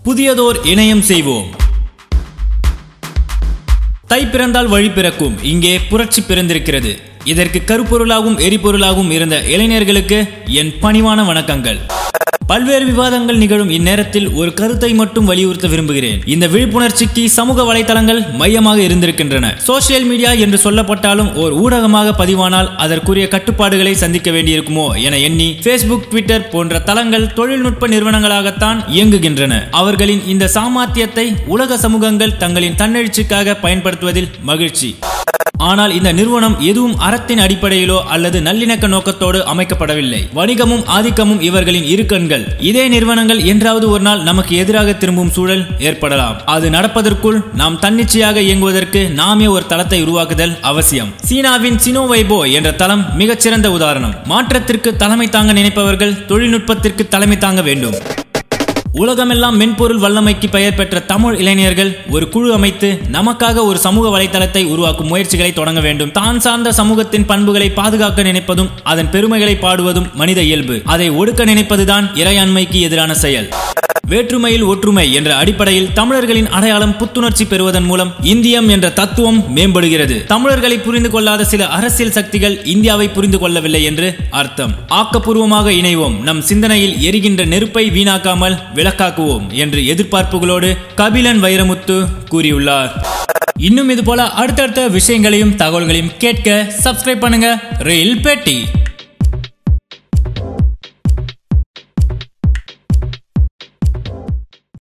புதியதோர் இணையம் செய்வோம் தை பிறந்தால் வழி பிறக்கும் இங்கே புரட்சி பிறந்திருக்கிறது இதற்கு கருப்பொருளாகவும் எரிபொருளாகவும் இருந்த இளைஞர்களுக்கு என் பணிவான வணக்கங்கள் பல்வேறு விவாதங்கள் நிகழும் இந்நேரத்தில் ஒரு கருத்தை மட்டும் வலியுறுத்த விரும்புகிறேன் இந்த விழிப்புணர்ச்சிக்கு சமூக வலைதளங்கள் மையமாக இருந்திருக்கின்றன சோசியல் மீடியா என்று சொல்லப்பட்டாலும் ஓர் ஊடகமாக பதிவானால் அதற்குரிய கட்டுப்பாடுகளை சந்திக்க வேண்டியிருக்குமோ என எண்ணி ஃபேஸ்புக் ட்விட்டர் போன்ற தளங்கள் தொழில்நுட்ப நிறுவனங்களாகத்தான் இயங்குகின்றன அவர்களின் இந்த சாமர்த்தியத்தை உலக சமூகங்கள் தங்களின் தன்னெழுச்சிக்காக பயன்படுத்துவதில் மகிழ்ச்சி ஆனால் இந்த நிறுவனம் எதுவும் அறத்தின் அடிப்படையிலோ அல்லது நல்லிணக்க நோக்கத்தோடு அமைக்கப்படவில்லை வணிகமும் ஆதிக்கமும் இவர்களின் இரு கண்கள் இதே நிறுவனங்கள் என்றாவது ஒரு நாள் நமக்கு எதிராக திரும்பும் சூழல் ஏற்படலாம் அது நடப்பதற்குள் நாம் தன்னிச்சையாக இயங்குவதற்கு நாமே ஒரு தளத்தை உருவாக்குதல் அவசியம் சீனாவின் சினோவைபோ என்ற தளம் மிகச்சிறந்த உதாரணம் மாற்றத்திற்கு தலைமை தாங்க நினைப்பவர்கள் தொழில்நுட்பத்திற்கு தலைமை தாங்க வேண்டும் உலகமெல்லாம் மென்பொருள் வல்லமைக்கு பெயர் பெற்ற தமிழ் இளைஞர்கள் ஒரு குழு அமைத்து நமக்காக ஒரு சமூக வலைதளத்தை உருவாக்கும் முயற்சிகளை தொடங்க வேண்டும் தான் சார்ந்த சமூகத்தின் பண்புகளை பாதுகாக்க நினைப்பதும் அதன் பெருமைகளை பாடுவதும் மனித இயல்பு அதை ஒடுக்க நினைப்பதுதான் இறையாண்மைக்கு எதிரான செயல் வேற்றுமையில் ஒற்றுமை என்ற அடிப்படையில் தமிழர்களின் அடையாளம் புத்துணர்ச்சி பெறுவதன் மூலம் இந்தியம் என்ற தத்துவம் மேம்படுகிறது தமிழர்களை புரிந்து கொள்ளாத சில அரசியல் சக்திகள் இந்தியாவை புரிந்து கொள்ளவில்லை என்று அர்த்தம் ஆக்கப்பூர்வமாக இணைவோம் நம் சிந்தனையில் எரிகின்ற நெருப்பை வீணாக்காமல் விளக்காக்குவோம் என்று எதிர்பார்ப்புகளோடு கபிலன் வைரமுத்து கூறியுள்ளார் இன்னும் இது போல அடுத்தடுத்த விஷயங்களையும் தகவல்களையும் கேட்க சப்ஸ்கிரைப் பண்ணுங்க ரயில் பெட்டி